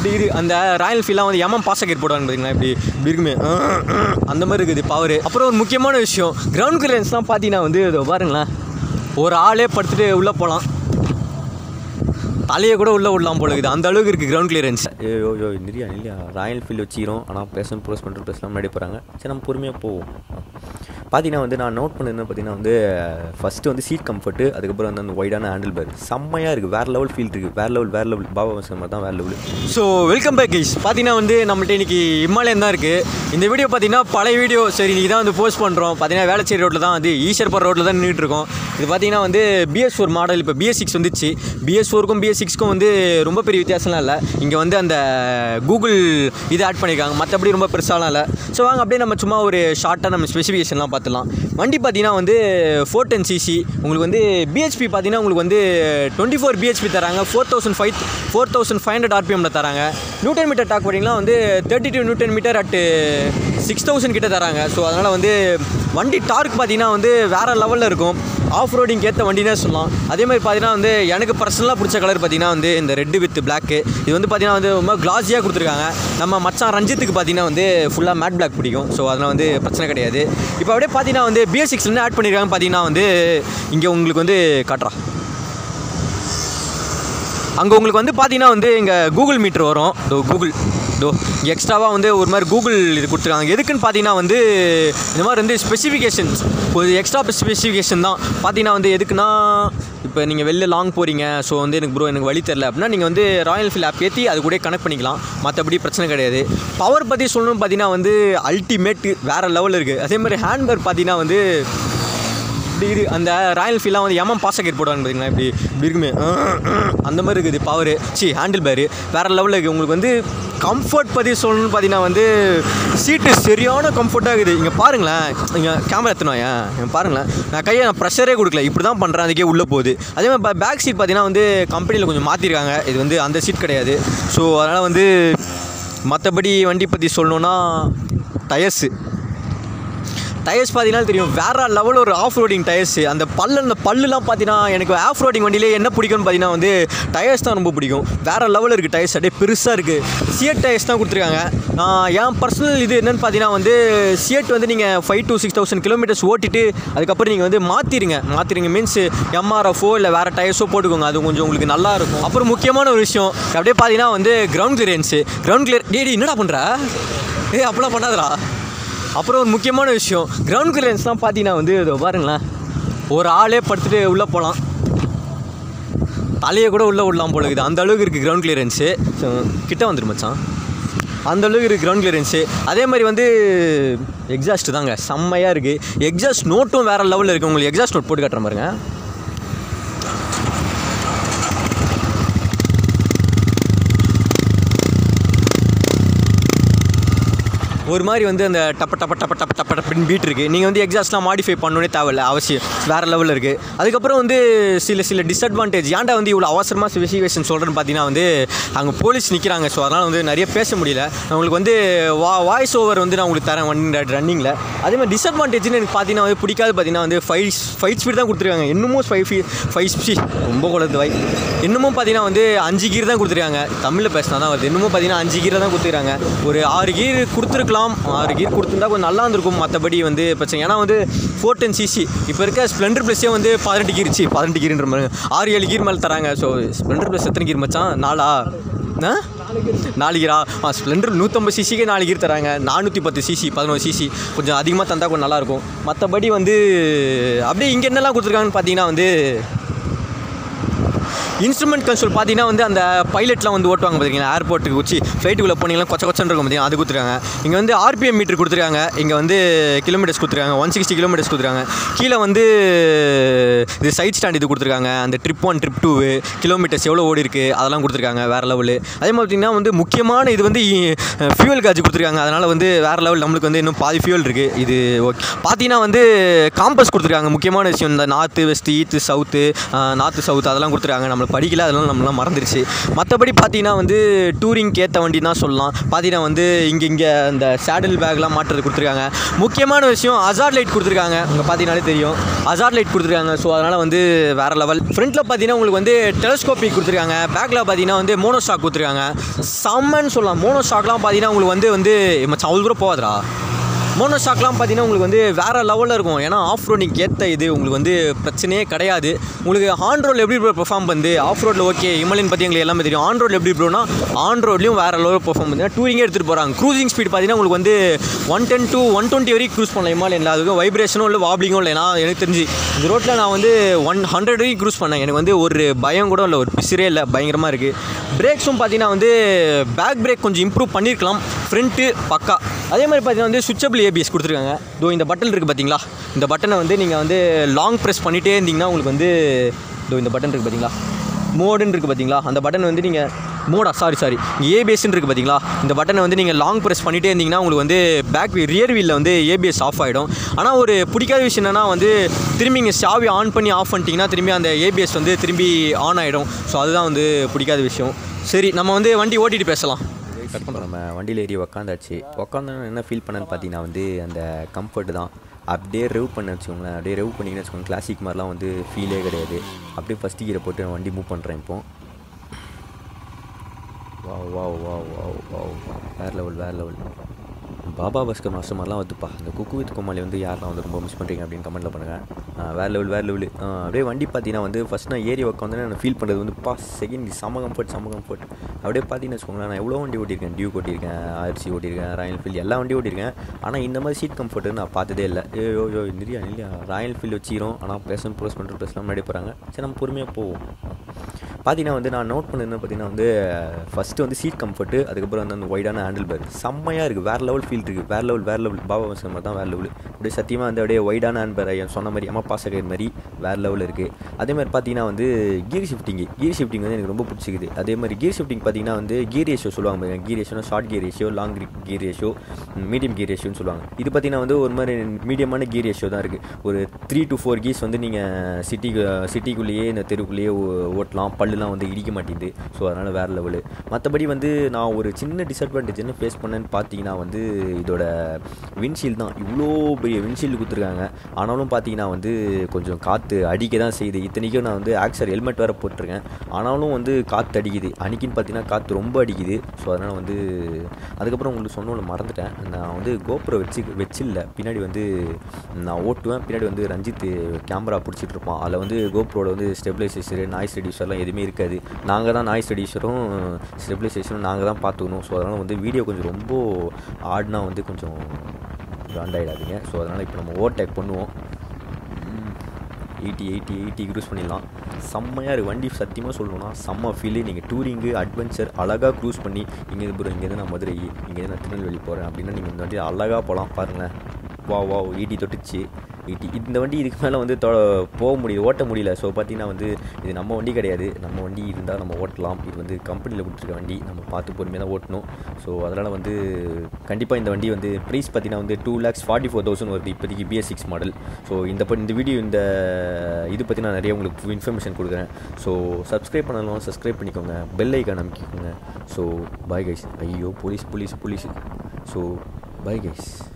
இப்படி இது அந்த ராயல் ஃபீல்லாம் வந்து எமன் பாசக்கெட் போடுவாங்க பார்த்தீங்களா இப்படி இப்படி இருக்குமே அந்த மாதிரி இருக்குது பவர் அப்புறம் ஒரு முக்கியமான விஷயம் கிரவுண்ட் கிளியரன்ஸ்லாம் பார்த்தீங்கன்னா வந்து இதோ பாருங்களேன் ஒரு ஆளே படுத்துட்டு உள்ளே போகலாம் தலையை கூட உள்ளே விடலாம் போல இருக்குது அந்த அளவுக்கு இருக்குது கிரவுண்ட் கிளியரன்ஸ் ஐயோ ஐயோ நிறையா இல்லையா ராயல் ஃபீல்டு வச்சுக்கிறோம் ஆனால் பேசணும் ப்ரோஸ் பண்ணுற பேசலாம் முன்னாடி போகிறாங்க சரி நம்ம பொறுமையாக போவோம் பார்த்தீங்கன்னா வந்து நான் நோட் பண்ணது பார்த்தீங்கன்னா வந்து ஃபஸ்ட்டு வந்து சீட் கம்ஃபர்ட்டு அதுக்கப்புறம் வந்து அந்த ஒய்டான ஹேண்டில் பேர் செம்மையாக இருக்குது வேறு லெவல் ஃபீல் இருக்குது வேறு லெவல் வேறு லெவல் பாபா மாதிரி தான் வேறு level so welcome back guys பார்த்தீங்கன்னா வந்து நம்மள்ட்ட இன்னைக்கு இமாலயம் தான் இருக்குது இந்த வீடியோ பார்த்தீங்கன்னா பழைய வீடியோ சரி இன்னைக்கு தான் வந்து போஸ்ட் பண்ணுறோம் பார்த்தீங்கன்னா வேளச்சேரி ரோட்டில் தான் வந்து ஈஸ்வர்பர் ரோட்டில் தான் நின்றுட்டு இருக்கோம் இது பார்த்தீங்கன்னா வந்து பிஎஸ் ஃபோர் மாடல் இப்போ பிஎஸ் சிக்ஸ் வந்துச்சு பிஎஸ் ஃபோருக்கும் பிஎஸ் சிக்ஸ்க்கும் வந்து ரொம்ப பெரிய வித்தியாசம்லாம் இல்லை இங்கே வந்து அந்த கூகுள் இது ஆட் பண்ணியிருக்காங்க மற்றபடி ரொம்ப பெருசாலாம் இல்லை ஸோ வாங்க அப்படியே நம்ம சும்மா ஒரு ஷார்ட்டாக நம்ம ஸ்பெசிஃபிகேஷன்லாம் பார்த்துலாம் வண்டி பார்த்தீங்கன்னா வந்து ஃபோர் டென் சிசி உங்களுக்கு வந்து பிஹெச்பி பார்த்தீங்கன்னா உங்களுக்கு வந்து டுவெண்ட்டி ஃபோர் பிஹெச்பி தராங்க four thousand five four thousand five hundred ஆர்பிஎம்மில் தராங்க நியூட்டன் மீட்டர் டாக் பார்த்தீங்கன்னா வந்து thirty two newton metre at six thousand கிட்ட தராங்க ஸோ அதனால் வந்து வண்டி டார்க் பார்த்தீங்கன்னா வந்து வேறு லெவலில் இருக்கும் ஆஃப் ரோடிங் ஏற்ற வண்டினே சொல்லலாம் அதே மாதிரி பார்த்தீங்கன்னா வந்து எனக்கு பர்சனலாக பிடிச்ச கலர் பார்த்தீங்கன்னா வந்து இந்த ரெட்டு வித் பிளாக்கு இது வந்து பார்த்தீங்கன்னா வந்து ரொம்ப கிளாஸியாக கொடுத்துருக்காங்க நம்ம மச்சான் ரஞ்சித்துக்கு பார்த்தீங்கன்னா வந்து ஃபுல்லாக மேட் பிளாக் பிடிக்கும் ஸோ அதனால் வந்து பிரச்சனை கிடையாது இப்போ அப்படியே பார்த்தீங்கன்னா வந்து பிஎஸ் சிக்ஸ்லேருந்து ஆட் பண்ணியிருக்காங்க பார்த்தீங்கன்னா வந்து இங்கே உங்களுக்கு வந்து காட்டுறா அங்கே உங்களுக்கு வந்து பார்த்தீங்கன்னா வந்து இங்கே கூகுள் மீட்டர் வரும் இதோ கூகுள் இதோ இங்கே எக்ஸ்ட்ராவாக வந்து ஒரு மாதிரி கூகுள் இது கொடுத்துருக்காங்க எதுக்குன்னு பார்த்தீங்கன்னா வந்து இந்த மாதிரி வந்து ஸ்பெசிஃபிகேஷன்ஸ் ஒரு எக்ஸ்ட்ரா ஸ்பெசிஃபிகேஷன் தான் பார்த்தீங்கன்னா வந்து எதுக்குன்னா இப்போ நீங்கள் வெளில லாங் போகிறீங்க ஸோ வந்து எனக்கு ப்ரோ எனக்கு வழி தெரில அப்படின்னா நீங்கள் வந்து ராயல் ஃபீல் ஆப் ஏற்றி அது கூட கனெக்ட் பண்ணிக்கலாம் மற்றபடி பிரச்சனை கிடையாது பவர் பற்றி சொல்லணும்னு பார்த்தீங்கன்னா வந்து அல்டிமேட் வேறு லெவலில் இருக்குது அதே மாதிரி ஹேண்ட்பேக் பார்த்தீங்கன்னா வந்து இப்படி இது அந்த ராயல் ஃபீல்லாம் வந்து எமன் பாசக்கெட் போடுவாங்க பார்த்தீங்களா இப்படி இப்படி இருக்குமே அந்த மாதிரி இருக்குது பவர் சி ஹேண்டில் பேர் வேறு லெவலில் இருக்குது உங்களுக்கு வந்து கம்ஃபர்ட் பற்றி சொல்லணும்னு பார்த்தீங்கன்னா வந்து சீட்டு சரியான கம்ஃபர்ட்டாக இருக்குது இங்கே பாருங்களேன் இங்கே கேமரா எத்தனை ஏன் பாருங்களேன் நான் கையை நான் ப்ரெஷரே கொடுக்கல இப்படி தான் பண்ணுறேன் அதுக்கே உள்ளே போகுது அதே மாதிரி பேக் சீட் பார்த்தீங்கன்னா வந்து கம்பெனியில் கொஞ்சம் மாற்றிருக்காங்க இது வந்து அந்த சீட் கிடையாது ஸோ அதனால் வந்து மற்றபடி வண்டி பற்றி சொல்லணுன்னா டயர்ஸு டயர்ஸ் பார்த்தீங்கன்னா தெரியும் வேற லெவல் ஒரு ஆஃப் ரோடிங் டயர்ஸ் அந்த பல்லு அந்த பல்லுலாம் பார்த்தீங்கன்னா எனக்கு ஆஃப் ரோடிங் வண்டியிலே என்ன பிடிக்கும்னு பார்த்தீங்கன்னா வந்து டயர்ஸ் தான் ரொம்ப பிடிக்கும் வேற லெவலில் இருக்குது டயர்ஸ் அப்படியே பெருசாக இருக்குது சியட் டயர்ஸ் தான் கொடுத்துருக்காங்க நான் என் பர்சனல் இது என்னன்னு பார்த்தீங்கன்னா வந்து சியட் வந்து நீங்கள் five to six thousand kilometres ஓட்டிட்டு அதுக்கப்புறம் நீங்கள் வந்து மாற்றிடுங்க மாற்றிடுங்க மீன்ஸ் எம்ஆர்எஃபோ இல்லை வேறு டயர்ஸோ போட்டுக்கோங்க அது கொஞ்சம் உங்களுக்கு நல்லா இருக்கும் அப்புறம் முக்கியமான ஒரு விஷயம் அப்படியே பார்த்தீங்கன்னா வந்து ground clearance ground clear daddy என்னடா பண்ணுற ஏய் அப்படிலாம் பண்ணாதடா அப்புறம் ஒரு முக்கியமான விஷயம் கிரவுண்ட் கிளியரன்ஸ்லாம் பார்த்தீங்கன்னா வந்து இதோ பாருங்களேன் ஒரு ஆளே படுத்துட்டு உள்ளே போகலாம் தலையை கூட உள்ளே விடலாம் போல இருக்குது அந்த அளவுக்கு இருக்குது கிரவுண்ட் கிளியரன்ஸு ஸோ கிட்ட வந்துரு மச்சான் அந்த அளவுக்கு இருக்குது கிரவுண்ட் கிளியரன்ஸு அதே மாதிரி வந்து எக்ஸாஸ்ட் தாங்க செம்மையாக இருக்குது எக்ஸாஸ்ட் நோட்டும் வேறு லெவலில் இருக்குது உங்களுக்கு எக்ஸாஸ்ட் நோட் போட்டு காட்டுறேன் பாருங்க ஒரு மாதிரி வந்து அந்த டப்ப டப்ப டப்ப டப்ப டப்ப டப்பன்னு பீட் இருக்குது நீங்கள் வந்து எக்ஸாஸ்ட்லாம் மாடிஃபை பண்ணணுன்னே தேவையில்ல அவசியம் வேறு லெவலில் இருக்குது அதுக்கப்புறம் வந்து சில சில டிஸ்அட்வான்டேஜ் ஏன்டா வந்து இவ்வளோ அவசரமாக ஸ்பெசிஃபிகேஷன் சொல்கிறேன்னு பார்த்தீங்கன்னா வந்து அங்கே போலீஸ் நிற்கிறாங்க ஸோ அதனால் வந்து நிறைய பேச முடியல நான் உங்களுக்கு வந்து வா வாய்ஸ் ஓவர் வந்து நான் உங்களுக்கு தரேன் வண்டி ரன்னிங்கில் அதே மாதிரி டிஸ்அட்வான்டேஜ்னு எனக்கு பார்த்தீங்கன்னா வந்து பிடிக்காது பார்த்தீங்கன்னா வந்து ஃபைவ் ஃபைவ் ஸ்பீட் தான் கொடுத்துருக்காங்க இன்னமும் ஃபைவ் ஃபீ ஃபைவ் ஸ்பீட் ரொம்ப குழந்தை வாய் இன்னமும் பார்த்தீங்கன்னா வந்து அஞ்சு கீர் தான் கொடுத்துருக்காங்க தமிழில் பேசினா தான் வருது இன்னமும் பார்த்தீங்கன்னா அஞ்சு கீரை தான் கொடுத்துருக்காங்க ஒரு ஆறு கீர் கொடுத்துருக்கலாம் ஆறு கீர் கொடுத்துருந்தா கொஞ்சம் நல்லா இருந்திருக்கும் மற்றபடி வந்து பிரச்சனை ஏன்னா வந்து ஃபோர் டென் சிசி இப்போ இருக்க ஸ்ப்ளெண்டர் ப்ளஸ்ஸே வந்து பதினெட்டு கீர் சி பதினெட்டு கீர்ன்ற மாதிரி ஆறு ஏழு கீர் மேலே தராங்க ஸோ ஸ்ப்ளெண்டர் ப்ளஸ் எத்தனை கீர் மச்சான் நாலா ஆ? நாலு கீரா ஆ ஸ்ப்ளெண்டர் நூற்றம்பது சிசிக்கே நாலு கீர் தராங்க நானூற்றி பத்து சிசி பதினோரு சிசி கொஞ்சம் அதிகமாக தந்தால் கொஞ்சம் நல்லாயிருக்கும் மற்றபடி வந்து அப்படியே இங்கே என்னெல்லாம் கொடுத்துருக்காங்கன்னு பார்த்தீங்கன்னா வந்து இன்ஸ்ட்ருமெண்ட் கன்சோல் பார்த்தீங்கன்னா வந்து அந்த பைலட்லாம் வந்து ஓட்டுவாங்க பார்த்தீங்களா ஏர்போர்ட்டுக்கு வச்சு ஃப்ளைட்டுக்குள்ளே போனீங்கன்னா கொச்ச கொச்சன்னு இருக்கும் பார்த்தீங்கன்னா அது கொடுத்துருக்காங்க இங்கே வந்து ஆர்பிஎம் மீட்டர் கொடுத்துருக்காங்க இங்கே வந்து கிலோமீட்டர்ஸ் கொடுத்துருக்காங்க ஒன் சிக்ஸ்டி கிலோமீட்டர்ஸ் கொடுத்துருக்காங்க கீழே வந்து இது சைட் ஸ்டாண்ட் இது கொடுத்துருக்காங்க அந்த trip one trip two kilometres எவ்வளோ ஓடி இருக்குது அதெல்லாம் கொடுத்துருக்காங்க வேறு லெவலு அதே மாதிரி பார்த்தீங்கன்னா வந்து முக்கியமான இது வந்து ஃபியூல் காஜ் கொடுத்துருக்காங்க அதனால் வந்து வேறு லெவல் நம்மளுக்கு வந்து இன்னும் பாதி ஃபியூல் இருக்குது இது ஓகே பார்த்தீங்கன்னா வந்து காம்பஸ் கொடுத்துருக்காங்க முக்கியமான விஷயம் இந்த north west east south north south அதெல்லாம் கொடுத்துருக்காங்க நம்மளுக்கு நம்மளை படிக்கல அதெல்லாம் நம்மளாம் மறந்துருச்சு மற்றபடி பார்த்தீங்கன்னா வந்து டூரிங்க்கு ஏற்ற வண்டி தான் சொல்லலாம் பார்த்தீங்கன்னா வந்து இங்கே இங்கே இந்த சேடில் பேக்லாம் மாட்டுறது கொடுத்துருக்காங்க முக்கியமான விஷயம் அசார் லைட் கொடுத்துருக்காங்க இங்கே பார்த்தீங்கனாலே தெரியும் அசார் லைட் கொடுத்துருக்காங்க ஸோ அதனால் வந்து வேறு லெவல் ஃப்ரண்ட்டில் பார்த்தீங்கன்னா உங்களுக்கு வந்து டெலஸ்கோபிக் கொடுத்துருக்காங்க பேக்கில் பார்த்தீங்கன்னா வந்து மோனோ ஸ்டாக் கொடுத்துருக்காங்க செம்மன்னு சொல்லலாம் மோனோ ஸ்டாக்லாம் பார்த்தீங்கன்னா உங்களுக்கு வந்து வந்து மச்சான் அவ்வளோ தூரம் போகாதரா மோனோ ஷாக்லாம் பார்த்தீங்கன்னா உங்களுக்கு வந்து வேறு லெவலில் இருக்கும் ஏன்னா ஆஃப் ரோடிங் ஏற்ற இது உங்களுக்கு வந்து பிரச்சனையே கிடையாது உங்களுக்கு ஆன் ரோடில் எப்படி ப்ரோ பெர்ஃபார்ம் பண்ணுது ஆஃப் ரோடில் ஓகே இமலின் பற்றி எங்களுக்கு எல்லாமே தெரியும் ஆன் ரோடில் எப்படி ப்ரோனா ஆன் ரோட்லையும் வேறு லெவலில் பெர்ஃபார்ம் பண்ணுது டூரிங்கே எடுத்துகிட்டு போகிறாங்க க்ரூசிங் ஸ்பீட் பார்த்தீங்கன்னா உங்களுக்கு வந்து one ten to one twenty வரைக்கும் க்ரூஸ் பண்ணலாம் இமாலயனில் அதுக்கு வைப்ரேஷனும் இல்லை வாப்ளிங்கும் இல்லை நான் எனக்கு தெரிஞ்சு இந்த ரோட்டில் நான் வந்து ஒன் ஹண்ட்ரட் வரைக்கும் க்ரூஸ் பண்ணேன் எனக்கு வந்து ஒரு பயம் கூட இல்லை ஒரு பிசிறே இல்லை பயங்கரமாக இருக்குது பிரேக்ஸும் பார்த்தீங்கன்னா வந்து பேக் பிரேக் கொஞ்சம் இம்ப்ரூவ் பண்ணியிருக்கலாம் ஃப்ரண்ட்டு பக்கா அதே மாதிரி பார்த்தீங்கன்னா வந்து சுவிச்சபிள் ஏபிஎஸ் கொடுத்துருக்காங்க இதோ இந்த பட்டன் இருக்குது பார்த்தீங்களா இந்த பட்டனை வந்து நீங்கள் வந்து லாங் ப்ரெஸ் பண்ணிகிட்டே இருந்தீங்கன்னா உங்களுக்கு வந்து இதோ இந்த பட்டன் இருக்குது பார்த்தீங்களா மோடுன்னு இருக்குது பார்த்தீங்களா அந்த பட்டன் வந்து நீங்கள் மோடா சாரி சாரி ஏபிஎஸ்ன்னு இருக்குது பார்த்தீங்களா இந்த பட்டனை வந்து நீங்கள் லாங் ப்ரெஸ் பண்ணிகிட்டே இருந்தீங்கன்னா உங்களுக்கு வந்து பேக் ரியர் வீலில் வந்து ஏபிஎஸ் ஆஃப் ஆகிடும் ஆனால் ஒரு பிடிக்காத விஷயம் என்னென்னா வந்து திரும்பி நீங்கள் சாவி ஆன் பண்ணி ஆஃப் பண்ணிட்டீங்கன்னா திரும்பி அந்த ஏபிஎஸ் வந்து திரும்பி ஆன் ஆகிடும் ஸோ அதுதான் வந்து பிடிக்காத விஷயம் சரி நம்ம வந்து வண்டி ஓட்டிட்டு பேசலாம் இப்போ நம்ம வண்டியில் ஏறி உக்காந்தாச்சு உக்காந்தா என்ன ஃபீல் பண்ணேன்னு பார்த்தீங்கன்னா வந்து அந்த கம்ஃபர்ட் தான் அப்படியே ரெவ் பண்ண வச்சுக்கோங்களேன் அப்படியே ரெவ் பண்ணிங்கன்னு வச்சுக்கோங்க கிளாசிக் மாதிரிலாம் வந்து ஃபீலே கிடையாது அப்படியே ஃபஸ்ட் கீரை போட்டு நான் வண்டி மூவ் பண்ணுறேன் இப்போ wow wow wow wow wow வேறு லெவல் வேறு லெவல் பாபா பஸ்கர் மாஸ்டர் மாதிரிலாம் வந்துப்பா இந்த குக்கு வித் கோமாளி வந்து யாரெல்லாம் வந்து ரொம்ப மிஸ் பண்ணுறீங்க அப்படின்னு கமெண்ட்டில் பண்ணுங்கள் வேறு லெவல் வேறு லெவல் அப்படியே வண்டி பார்த்தீங்கன்னா வந்து ஃபஸ்ட் நான் ஏறி உட்காந்து நான் ஃபீல் பண்ணுறது வந்து பா செகண்ட் செம்ம கம்ஃபர்ட் செம்ம கம்ஃபர்ட் அப்படியே பார்த்தீங்கன்னு வச்சுக்கோங்களேன் நான் எவ்வளோ வண்டி ஓட்டியிருக்கேன் டியூ ஓட்டியிருக்கேன் ஆர்சி ஓட்டியிருக்கேன் ராயல் ஃபீல்ட் எல்லா வண்டியும் ஓட்டியிருக்கேன் ஆனால் இந்த மாதிரி சீட் கம்ஃபர்ட்டு நான் பார்த்ததே இல்லை ஐயோ யோ நிறையா இல்லையா ராயல் ஃபீல்ட் வச்சிரும் ஆனால் பேசணும் ப்ரோஸ் பண்ணுற ப்ளஸ்லாம் முன்னாடி போகிறாங்க சரி நம்ம பொறுமையாக போவோம் பார்த்தீங்கன்னா வந்து நான் நோட் பண்ணது பார்த்தீங்கன்னா வந்து ஃபஸ்ட்டு வந்து சீட் கம்ஃபர்ட்டு அதுக்கப்புறம் வந்து அந்த ஒய்டான ஹேண்டில் பேர் செம்மையாக இருக்குது வேறு லெவல் ஃபீல் இருக்குது வேறு லெவல் வேறு லெவல் பாபா வசம் தான் வேறு லெவல் அப்படியே சத்தியமாக வந்து அப்படியே ஒய்டான ஹேண்ட் பேர் சொன்ன மாதிரி அம்மா பாசகர் மாதிரி வேறு லெவல் இருக்குது அதே மாதிரி பார்த்தீங்கன்னா வந்து கீர் ஷிஃப்டிங்கு கீர் ஷிஃப்டிங் வந்து எனக்கு ரொம்ப பிடிச்சிக்குது அதே மாதிரி கீர் ஷிஃப்டிங் பார்த்தீங்கன்னா வந்து கீர் ரேஷியோ சொல்லுவாங்க பாருங்க கீர் ரேஷியோனா short gear ratio long gear ratio medium gear ரேஷியோன்னு சொல்லுவாங்க இது பார்த்தீங்கன்னா வந்து ஒரு மாதிரி மீடியமான கீர் ரேஷியோ தான் இருக்குது ஒரு த்ரீ டு ஃபோர் கீர்ஸ் வந்து நீங்கள் சிட்டி சிட்டிக்குள்ளேயே இந்த தெருவுக்குள்ளேயே ஓ- ஓட்டலாம் பல்லுலாம் வந்து இடிக்க மாட்டேங்குது ஸோ அதனால் வேறு லெவலு மற்றபடி வந்து நான் ஒரு சின்ன டிஸ்அட்வான்டேஜ் என்ன ஃபேஸ் பண்ணேன்னு பார்த்தீங்கன்னா வந்து இதோட விண்ஷீல்டு தான் இவ்வளோ பெரிய விண்ஷீல்டு கொடுத்துருக்காங்க ஆனாலும் பார்த்தீங்கன்னா வந்து கொஞ்சம் காற்று அடிக்க தான் செய்யுது இத்தனைக்கும் நான் வந்து ஆக்சர் ஹெல்மெட் வேறு போட்டிருக்கேன் ஆனாலும் வந்து காற்று அடிக்குது அன்னைக்குன்னு பார்த்தீங்கன்னா காற்று ரொம்ப அடிக்குது ஸோ அதனால் வந்து அதுக்கப்புறம் உங்களுக்கு சொன்னோன்னு மறந்துட்டேன் நான் வந்து கோப்ரோ வச்சு வச்சில்ல பின்னாடி வந்து நான் ஓட்டுவேன் பின்னாடி வந்து ரஞ்சித் கேமரா பிடிச்சிட்டு இருப்பான் அதில் வந்து கோப்ரோட வந்து ஸ்டெபிலைசேஷரு நாய்ஸ் ரெடியூசர்லாம் எதுவுமே இருக்காது நாங்கள் தான் நாய்ஸ் ரெடியூசரும் ஸ்டெபிலைசேஷரும் நாங்கள் தான் பார்த்துக்கணும் ஸோ அதனால் வந்து வீடியோ கொஞ்சம் ரொம்ப ஆடினா வந்து கொஞ்சம் காண்டாயிடாதீங்க ஸோ அதனால் இப்போ நம்ம ஓவர்டேக் பண்ணுவோம் எயிட்டி எயிட்டி எயிட்டி க்ரூஸ் பண்ணிடலாம் செம்மையாக இருக்குது வண்டி சத்தியமாக சொல்லணும்னா செம்ம ஃபீலு நீங்கள் டூரிங்கு அட்வென்ச்சர் அழகாக க்ரூஸ் பண்ணி இங்கேருந்து ப்ரோ இங்கேருந்து நான் மதுரை இங்கேருந்து நான் திருநெல்வேலி போகிறேன் அப்படின்னா நீங்கள் இந்த வண்டி அழகாக போகலாம் பாருங்களேன் வா வா ஈட்டி தொட்டுச்சு ஈட்டி இந்த வண்டி இதுக்கு மேலே வந்து தொ போக முடியல ஓட்ட முடியல ஸோ பார்த்தீங்கன்னா வந்து இது நம்ம வண்டி கிடையாது நம்ம வண்டி இருந்தால் நம்ம ஓட்டலாம் இது வந்து கம்பெனியில் கொடுத்துருக்க வண்டி நம்ம பார்த்து பொறுமையாக தான் ஓட்டணும் ஸோ அதனால் வந்து கண்டிப்பாக இந்த வண்டி வந்து ப்ரைஸ் பார்த்தீங்கன்னா வந்து two lakhs forty four thousand வருது இப்போதைக்கு பிஎஸ் சிக்ஸ் மாடல் ஸோ இந்த ப- இந்த வீடியோ இந்த இது பற்றி நான் நிறைய உங்களுக்கு இன்ஃபர்மேஷன் கொடுக்குறேன் ஸோ சப்ஸ்கிரைப் பண்ணலாம் சப்ஸ்கிரைப் பண்ணிக்கோங்க பெல் ஐக்கான் அமைக்கிக்கோங்க ஸோ பாய் கைஸ் ஐயோ police police police so bye guys